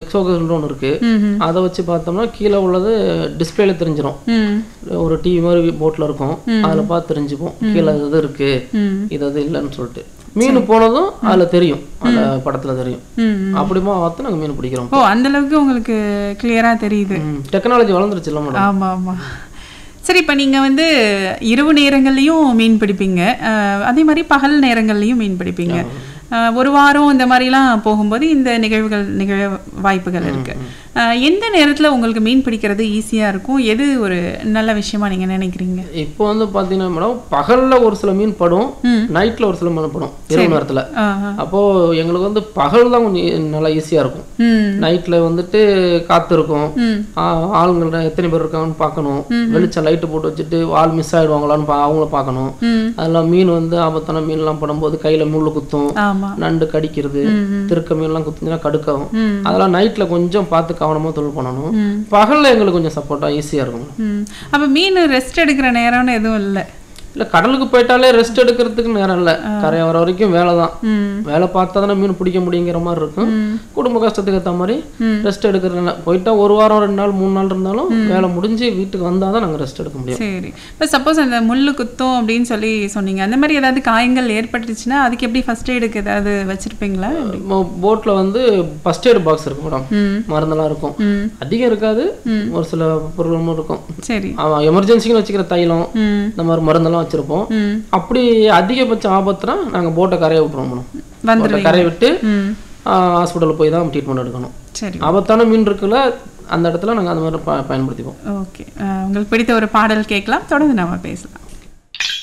எக்ஸோகல்னு ஒன்று இருக்கு ம் அதை வச்சு பார்த்தோம்னா கீழே உள்ளது டிஸ்பிளேல தெரிஞ்சிடும் ம் ஒரு டிவி மாதிரி போட்டில் இருக்கும் அதில் பார்த்து தெரிஞ்சுப்போம் கீழே இது இருக்கு ம் இது அது இல்லைன்னு சொல்லிட்டு மீன் போனதும் அதில் தெரியும் அந்த படத்தில் தெரியும் ம் அப்படிமா பார்த்து நாங்கள் மீன் பிடிக்கிறோம் ஓ அந்த அளவுக்கு உங்களுக்கு கிளியரா தெரியுது டெக்னாலஜி வளர்ந்துருச்சு இல்லை மேடம் ஆமா ஆமா சரி இப்போ நீங்கள் வந்து இரவு நேரங்கள்லையும் மீன் பிடிப்பீங்க அஹ், அதே மாதிரி பகல் நேரங்கள்லையும் மீன் பிடிப்பீங்க அஹ், ஒரு வாரம் இந்த மாதிரிலாம் போகும்போது இந்த நிகழ்வுகள் நிகழ வாய்ப்புகள் இருக்கு அஹ், எந்த நேரத்தில் உங்களுக்கு மீன் பிடிக்கிறது ஈஸியாக இருக்கும் எது ஒரு நல்ல விஷயமா நீங்கள் நினைக்கிறீங்க இப்போ வந்து பார்த்தீங்கன்னா மேடம் பகலில் ஒரு சில மீன் படும் ம். நைட்டில் ஒரு சில மீன் படும் இரவு நேரத்தில் ஆஹ், அப்போது எங்களுக்கு வந்து பகல் தான் கொஞ்சம் ஈ- நல்லா ஈஸியாக இருக்கும் ம் நைட்டில் வந்துட்டு காற்று இருக்கும் ம் ஆ- ஆளுங்கள்ட்ட எத்தனை பேர் இருக்காங்கன்னு பார்க்கணும் வெளிச்சம் லைட்டு போட்டு வச்சுட்டு ஆள் மிஸ் ஆயிடுவாங்களான்னு பா அவங்கள பார்க்கணும் ம் அதெல்லாம் மீன் வந்து ஆபத்தான மீன்லாம் படும்போது கையில் முள்ளு குத்தும் ஆமா நண்டு கடிக்கிறது திருக்க மீன்லாம் குத்துச்சுன்னா கடுக்காகும் ம். அதெல்லாம் நைட்டில் கொஞ்சம் பார்த்து கவனமாக தொழில் பண்ணணும் ம். பகலில் எங்களுக்கு கொஞ்சம் சப்போர்ட்டாக ஈஸியாக இருக்கும் ம் அப்போ மீன் ரெஸ்ட் எடுக்கிற நேரம்னு எதுவும் இல்லை இல்லை கடலுக்கு போயிட்டாலே ரெஸ்ட் எடுக்கிறதுக்கு நேரம் இல்லை கரை வர வரைக்கும் வேலை தான் ம் வேலை பார்த்தா தானே மீன் பிடிக்க முடியுங்கிற மாதிரி இருக்கும் குடும்ப கஷ்டத்துக்கு ஏற்ற மாதிரி ரெஸ்ட் எடுக்கிற போயிட்டா ஒரு வாரம் ரெண்டு நாள் மூணு நாள் இருந்தாலும் வேலை முடிஞ்சு வீட்டுக்கு வந்தால் தான் நாங்கள் ரெஸ்ட் எடுக்க முடியும் சரி இப்போ சப்போஸ் அந்த முள்ளு குத்தும் அப்படின்னு சொல்லி சொன்னீங்க அந்த மாதிரி ஏதாவது காயங்கள் ஏற்பட்டுச்சுன்னா அதுக்கு எப்படி ஃபர்ஸ்ட் எய்டுக்கு ஏதாவது வச்சிருப்பீங்களா போட்டில் வந்து ஃபர்ஸ்ட் எய்ட் பாக்ஸ் இருக்கு மேடம் ம் மருந்தெல்லாம் இருக்கும் ம் அதிகம் இருக்காது ஒரு சில பொருளும் இருக்கும் சரி அவன் எமர்ஜென்சிக்குன்னு வச்சுக்கிற தைலம் ம் இந்த மாதிரி மருந்தெல்லாம் வச்சுருப்போம் ம் அப்படி அதிகபட்ச ஆபத்துனா நாங்கள் போட்டை கரையை விட்டுருவோம் மேடம் போட்டை வந்துடுவீங்க கரையை விட்டு ம் ஹாஸ்பிட்டலில் போய் தான் ட்ரீட்மெண்ட் எடுக்கணும் சரி ஆபத்தான மீன் இருக்குல்ல அந்த இடத்துல நாங்கள் அந்த மாதிரி ப பயன்படுத்திப்போம் ஓகே உங்களுக்கு பிடித்த ஒரு பாடல் கேட்கலாம் தொடர்ந்து நாம பேசலாம்